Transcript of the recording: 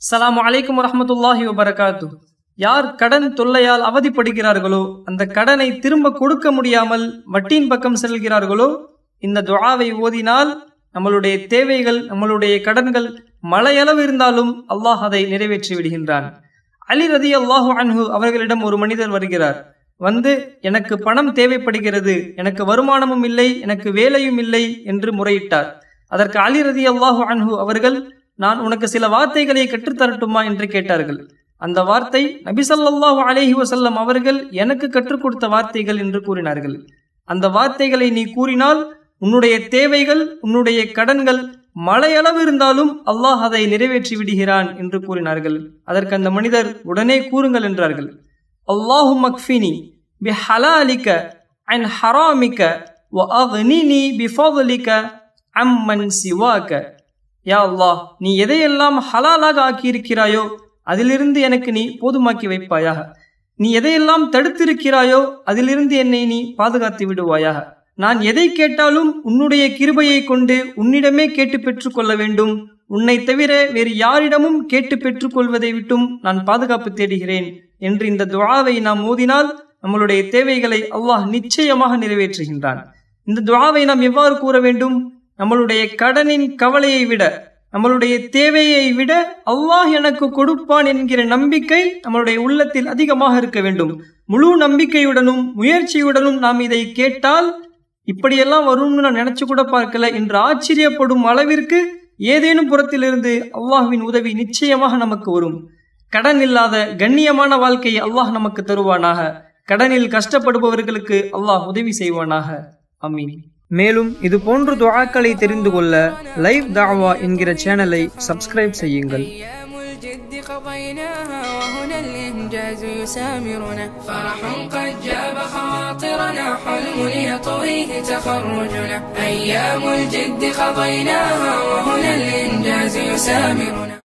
அஸ்ஸலாமு அலைக்கும் வரஹ்மத்துல்லாஹி வபரகாத்து யார் கடன் தொல்லையால் அவதிப்படுகிறார்களோ அந்த கடனை திரும்ப கொடுக்க முடியாமல் வட்டியின் பக்கம் செல்கிறார்களோ இந்த துஆவை ஓதினால் நம்மளுடைய தேவைகள் நம்மளுடைய கடன்கள் மலையளவு இருந்தாலும் அல்லாஹ் அதை நிறைவேற்றி விடுகின்றான் அலி ரதி அல்லாஹு அன்ஹு அவர்களிடம் ஒரு மனிதர் வருகிறார் வந்து எனக்கு பணம் தேவைப்படுகிறது எனக்கு வருமானமும் இல்லை எனக்கு வேலையும் இல்லை என்று முறையிட்டார் அதற்கு அலி ரதி அல்லாஹு அன்ஹு அவர்கள் நான் உனக்கு சில வார்த்தைகளை கற்றுத்தரட்டுமா என்று கேட்டார்கள் அந்த வார்த்தை நபிசல்லாஹு அலேஹி வசல்லம் அவர்கள் எனக்கு கற்றுக் கொடுத்த வார்த்தைகள் என்று கூறினார்கள் அந்த வார்த்தைகளை நீ கூறினால் உன்னுடைய தேவைகள் உன்னுடைய கடன்கள் மலையளவு இருந்தாலும் அல்லாஹ் அதை நிறைவேற்றி விடுகிறான் என்று கூறினார்கள் அதற்கு அந்த மனிதர் உடனே கூறுங்கள் என்றார்கள் அல்லாஹு மக்ஃபினி பி ஹலாலிக்க அன் ஹராமிக்க வ அக்னினி பி ஃபضலிக்க அம்மன் சிவாக்க யா அல்லாஹ் நீ எதையெல்லாம் ஹலாலாக ஆக்கியிருக்கிறாயோ அதிலிருந்து எனக்கு நீ போதுமாக்கி வைப்பாயாக நீ எதையெல்லாம் தடுத்திருக்கிறாயோ அதிலிருந்து என்னை நீ பாதுகாத்து விடுவாயாக நான் எதை கேட்டாலும் உன்னுடைய கிருபையை கொண்டு உன்னிடமே கேட்டு பெற்றுக்கொள்ள வேண்டும் உன்னை தவிர வேறு யாரிடமும் கேட்டு பெற்றுக்கொள்வதை விட்டும் நான் பாதுகாப்பு தேடுகிறேன் என்று இந்த துவாவை நாம் மோதினால் நம்மளுடைய தேவைகளை அல்லாஹ் நிச்சயமாக நிறைவேற்றுகின்றான் இந்த துவாவை நாம் எவ்வாறு கூற வேண்டும் நம்மளுடைய கடனின் கவலையை விட நம்மளுடைய தேவையை விட அல்லாஹ் எனக்கு கொடுப்பான் என்கிற நம்பிக்கை நம்மளுடைய உள்ளத்தில் அதிகமாக இருக்க வேண்டும் முழு நம்பிக்கையுடனும் முயற்சியுடனும் நாம் இதை கேட்டால் இப்படியெல்லாம் வரும்னு நான் நினைச்சு கூட பார்க்கல என்று ஆச்சரியப்படும் அளவிற்கு ஏதேனும் புறத்திலிருந்து அல்லாஹ்வின் உதவி நிச்சயமாக நமக்கு வரும் கடன் இல்லாத கண்ணியமான வாழ்க்கையை அல்லாஹ் நமக்கு தருவானாக கடனில் கஷ்டப்படுபவர்களுக்கு அல்லாஹ் உதவி செய்வானாக அமீன் மேலும் இது போன்ற துஆக்களை தெரிந்து கொள்ள லைவ் தாவா என்கிற சேனலை சப்ஸ்கிரைப் செய்யுங்கள் أيام الجد قضيناها وهنا الإنجاز يسامرنا فرح قد جاب خواطرنا حلم يطويه تخرجنا أيام الجد قضيناها وهنا الإنجاز يسامرنا